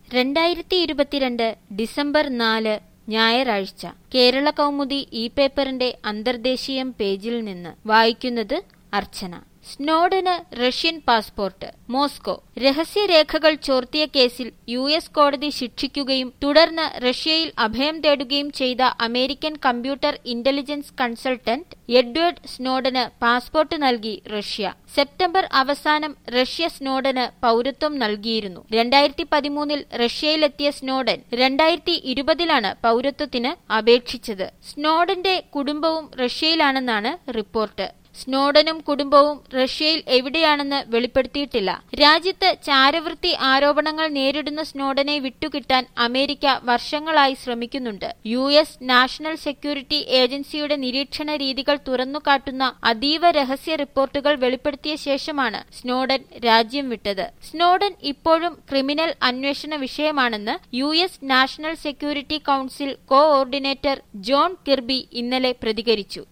രണ്ടായിരത്തി ഇരുപത്തിരണ്ട് ഡിസംബർ നാല് ഞായറാഴ്ച കേരള കൗമുദി ഈ പേപ്പറിന്റെ അന്തർദേശീയം പേജിൽ നിന്ന് വായിക്കുന്നത് അർച്ചന സ്നോഡന് റഷ്യൻ പാസ്പോർട്ട് മോസ്കോ രഹസ്യരേഖകൾ ചോർത്തിയ കേസിൽ യു എസ് കോടതി ശിക്ഷിക്കുകയും തുടർന്ന് റഷ്യയിൽ അഭയം തേടുകയും ചെയ്ത American computer intelligence consultant Edward സ്നോഡന് പാസ്പോർട്ട് നൽകി റഷ്യ സെപ്റ്റംബർ അവസാനം റഷ്യ സ്നോഡന് പൗരത്വം നൽകിയിരുന്നു രണ്ടായിരത്തി പതിമൂന്നിൽ റഷ്യയിലെത്തിയ സ്നോഡൻ രണ്ടായിരത്തി ഇരുപതിലാണ് പൗരത്വത്തിന് അപേക്ഷിച്ചത് സ്നോഡന്റെ കുടുംബവും റഷ്യയിലാണെന്നാണ് റിപ്പോർട്ട് സ്നോഡനും കുടുംബവും റഷ്യയിൽ എവിടെയാണെന്ന് വെളിപ്പെടുത്തിയിട്ടില്ല രാജ്യത്ത് ചാരവൃത്തി ആരോപണങ്ങൾ നേരിടുന്ന സ്നോഡനെ വിട്ടുകിട്ടാൻ അമേരിക്ക വർഷങ്ങളായി ശ്രമിക്കുന്നുണ്ട് യു എസ് നാഷണൽ സെക്യൂരിറ്റി ഏജൻസിയുടെ നിരീക്ഷണ രീതികൾ തുറന്നുകാട്ടുന്ന അതീവ രഹസ്യ റിപ്പോർട്ടുകൾ വെളിപ്പെടുത്തിയ ശേഷമാണ് സ്നോഡൻ രാജ്യം വിട്ടത് സ്നോഡൻ ഇപ്പോഴും ക്രിമിനൽ അന്വേഷണ വിഷയമാണെന്ന് U S national security council coordinator John Kirby ഇന്നലെ പ്രതികരിച്ചു